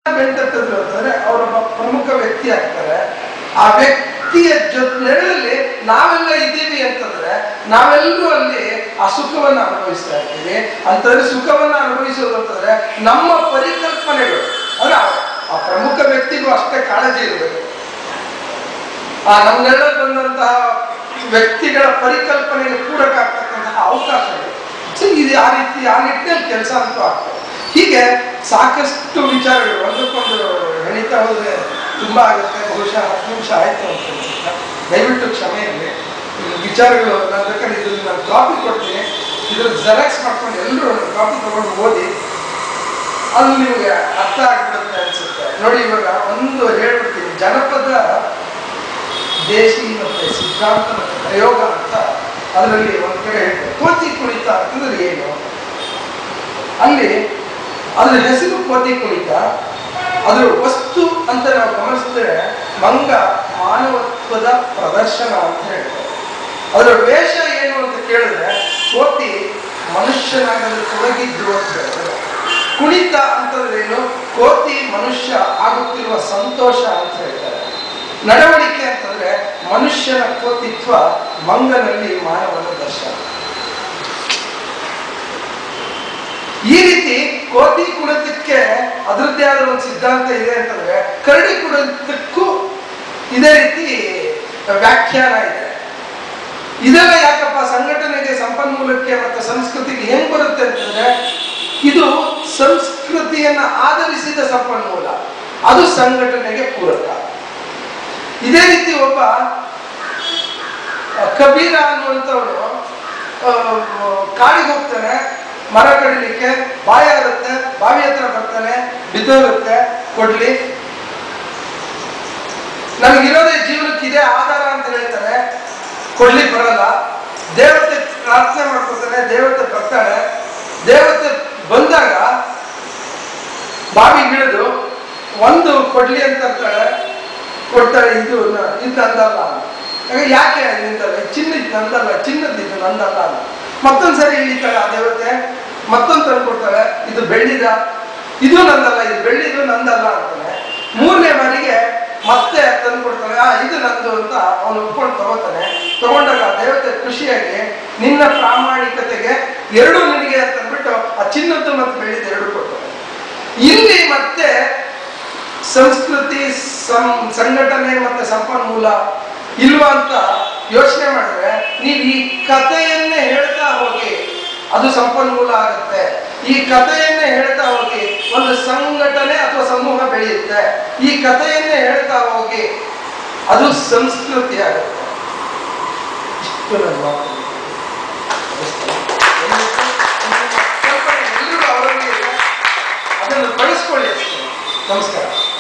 ಬೆಂತಟ್ಟಿದ್ರು ಅಂತಂದ್ರೆ ಅವರೊಬ್ಬ ಪ್ರಮುಖ ವ್ಯಕ್ತಿ ಆಗ್ತಾರೆ ಆ ವ್ಯಕ್ತಿಯ ಜೊತೆ ನೆರಳಲ್ಲಿ ನಾವೆಲ್ಲ ಇದ್ದೀವಿ ಅಂತಂದ್ರೆ ನಾವೆಲ್ಲರೂ ಅಲ್ಲಿ ಆ ಸುಖವನ್ನ ಅನುಭವಿಸ್ತಾ ಇರ್ತೀವಿ ಅಂತಂದ್ರೆ ಸುಖವನ್ನ ಅನುಭವಿಸೋದು ಅಂತಂದ್ರೆ ನಮ್ಮ ಪರಿಕಲ್ಪನೆಗಳು ಅಂದ್ರೆ ಆ- ಆ ಪ್ರಮುಖ ವ್ಯಕ್ತಿಗೂ ಅಷ್ಟೇ ಕಾಳಜಿ ಇರಬೇಕು ಆ ನಮ್ಮ ನೆರಳಲ್ಲಿ ಬಂದಂತಹ ವ್ಯಕ್ತಿಗಳ ಪರಿಕಲ್ಪನೆಗೆ ಪೂರಕ ಆಗ್ತಕ್ಕಂತಹ ಅವಕಾಶಗಳು ಸೊ ಇದು ಆ ರೀತಿ ಆ ನಿಟ್ಟಿನಲ್ಲಿ ಕೆಲಸ ಅಂತೂ ಆಗ್ತದೆ ಹೀಗೆ ಸಾಕಷ್ಟು ವಿಚಾರಗಳು ಒಂದಕ್ಕೊಂದು ಹೆಣಿತಾ ಹೋದ್ರೆ ತುಂಬಾ ಆಗುತ್ತೆ ಬಹುಶಃ ಹತ್ತು ನಿಮಿಷ ಆಯ್ತು ಅಂತ ಅನ್ಸುತ್ತೆ ದಯವಿಟ್ಟು ಕ್ಷಮೆ ಇರಲಿ ವಿಚಾರಗಳು ನಾನು ಬೇಕಾದ್ರೆ ಇದ್ರಲ್ಲಿ ನಾನು ಕಾಪಿ ಕೊಡ್ತೀನಿ ಇದ್ರ ಜೆರಾಕ್ಸ್ ಮಾಡ್ಕೊಂಡು ಎಲ್ಲರೂ ಕಾಪಿ ತಗೊಂಡು ಓದಿ ಅದು ನಿಮಗೆ ಅರ್ಥ ಆಗ್ಬಿಡುತ್ತೆ ಅನ್ಸುತ್ತೆ ನೋಡಿ ಇವಾಗ ಒಂದು ಹೇಳ್ಬಿಡ್ತೀನಿ ಜನಪದ ದೇಶಿ ಮತ್ತೆ ಸಿದ್ಧಾಂತ ಮತ್ತೆ ಪ್ರಯೋಗ ಅಂತ ಅದರಲ್ಲಿ ಒಂದ್ ಕಡೆ ಹೇಳ್ತಾರೆ ಕೋತಿ ಕುಣಿತ ಅಂತಂದ್ರೆ ಏನು ಅಲ್ಲಿ ಅದ್ರ ಹೆಸರು ಕೋತಿ ಕುಣಿತ ಅದ್ರ ವಸ್ತು ಅಂತ ನಾವು ಗಮನಿಸಿದ್ರೆ ಮಂಗ ಮಾನವತ್ವದ ಪ್ರದರ್ಶನ ಅಂತ ಹೇಳ್ತಾರೆ ಅದರ ವೇಷ ಏನು ಅಂತ ಕೇಳಿದ್ರೆ ಕೋತಿ ಮನುಷ್ಯನಾಗಲು ತೊಡಗಿದ್ದು ಅಂತ ಹೇಳ್ತಾರೆ ಕುಣಿತ ಅಂತಂದ್ರೆ ಏನು ಕೋತಿ ಮನುಷ್ಯ ಆಗುತ್ತಿರುವ ಸಂತೋಷ ಅಂತ ಹೇಳ್ತಾರೆ ನಡವಳಿಕೆ ಅಂತಂದ್ರೆ ಮನುಷ್ಯನ ಕೋತಿತ್ವ ಮಂಗನಲ್ಲಿ ಮಾನವನ ದರ್ಶನ ಈ ರೀತಿ ಕೋತಿ ಕುಣಿತಕ್ಕೆ ಅದರದ್ದೇ ಆದ ಒಂದು ಸಿದ್ಧಾಂತ ಇದೆ ಅಂತಂದ್ರೆ ಕರಡಿ ಕುಣಿತಕ್ಕೂ ಇದೇ ರೀತಿ ವ್ಯಾಖ್ಯಾನ ಇದೆ ಇದೆಲ್ಲ ಯಾಕಪ್ಪ ಸಂಘಟನೆಗೆ ಸಂಪನ್ಮೂಲಕ್ಕೆ ಮತ್ತು ಸಂಸ್ಕೃತಿಗೆ ಹೆಂಗ್ ಬರುತ್ತೆ ಅಂತಂದ್ರೆ ಇದು ಸಂಸ್ಕೃತಿಯನ್ನ ಆಧರಿಸಿದ ಸಂಪನ್ಮೂಲ ಅದು ಸಂಘಟನೆಗೆ ಪೂರಕ ಇದೇ ರೀತಿ ಒಬ್ಬ ಆ, ಕಬೀರ ಅನ್ನುವಂಥವನು ಆ, ಕಾಡಿಗೆ ಹೋಗ್ತಾನೆ ಮರ ಕಡಿಲಿಕ್ಕೆ ಬಾಯ ಇರುತ್ತೆ ಬಾವಿ ಹತ್ರ ಬರ್ತಾನೆ ಬಿದ್ದೋಗುತ್ತೆ ಕೊಡ್ಲಿ ನನಗಿರೋದೇ ಜೀವನಕ್ಕೆ ಇದೇ ಆಧಾರ ಅಂತ ಹೇಳ್ತಾನೆ ಕೊಡ್ಲಿಕ್ಕೆ ಬರಲ್ಲ ದೇವತೆ ಪ್ರಾರ್ಥನೆ ಮಾಡ್ಕೊತಾನೆ ದೇವತೆ ಬರ್ತಾಳೆ ದೇವತೆ ಬಂದಾಗ ಬಾವಿ ಇಳಿದು ಒಂದು ಕೊಡ್ಲಿ ಅಂತ ಅಂತಾಳೆ ಕೊಡ್ತಾಳೆ ಇದು ನ- ಇದು ನಂದಲ್ಲ ಆಗ ಯಾಕೆ ನಿಂತಲ್ಲ ಚಿನ್ನದ ನಂದಲ್ಲ ಚಿನ್ನದ ಇದು ನಂದಲ್ಲ ಅಂತ ಮತ್ತೊಂದ್ ಸರಿ ಇಳಿತಾಳೆ ಆ ದೇವತೆ ಮತ್ತೊಂದು ತಂದು ಕೊಡ್ತಾಳೆ ಇದು ಬೆಳ್ಳಿದ ಇದು ನಂದಲ್ಲ ಇದು ಬೆಳ್ಳಿದು ನಂದಲ್ಲ ಅಂತಾನೆ ಮೂರನೇ ಬಾರಿಗೆ ಮತ್ತೆ ತಂದು ಕೊಡ್ತಾಳೆ ಆ ಇದು ನಂದು ಅಂತ ಅವನು ಒಪ್ಕೊಂಡು ತಗೋತಾನೆ ತಗೊಂಡಾಗ ಆ ದೇವತೆ ಖುಷಿಯಾಗಿ ನಿನ್ನ ಪ್ರಾಮಾಣಿಕತೆಗೆ ಎರಡು ನಿನಗೆ ಅಂತ ಅಂದ್ಬಿಟ್ಟು ಆ ಚಿನ್ನದ್ದು ಮತ್ತು ಬೆಳ್ಳಿದ ಎರಡು ಕೊಡ್ತಾನೆ ಇಲ್ಲಿ ಮತ್ತೆ ಸಂಸ್ಕೃತಿ ಸಂ- ಸಂಘಟನೆ ಮತ್ತೆ ಸಂಪನ್ಮೂಲ ಇಲ್ವಾ ಅಂತ ಯೋಚನೆ ಮಾಡಿದ್ರೆ ನೀವು ಈ ಕಥೆಯನ್ನೇ ಹೇಳ್ತಾ ಹೋಗಿ ಅದು ಸಂಪನ್ಮೂಲ ಆಗುತ್ತೆ ಈ ಕಥೆಯನ್ನೇ ಹೇಳ್ತಾ ಹೋಗಿ ಒಂದು ಸಂಘಟನೆ ಅಥವಾ ಸಮೂಹ ಬೆಳೆಯುತ್ತೆ ಈ ಕಥೆಯನ್ನೇ ಹೇಳ್ತಾ ಹೋಗಿ ಅದು ಸಂಸ್ಕೃತಿ ಆಗುತ್ತೆ ಇಷ್ಟು ನನ್ನ ಮಾತು. ಸ್ವಲ್ಪ ಎಲ್ಲರಿಗೂ ಅವರಲ್ಲಿ ಇದೆ. ಅದನ್ನು ಬಳಸ್ಕೊಳ್ಳಿ ಅಷ್ಟೇ ನಮಸ್ಕಾರ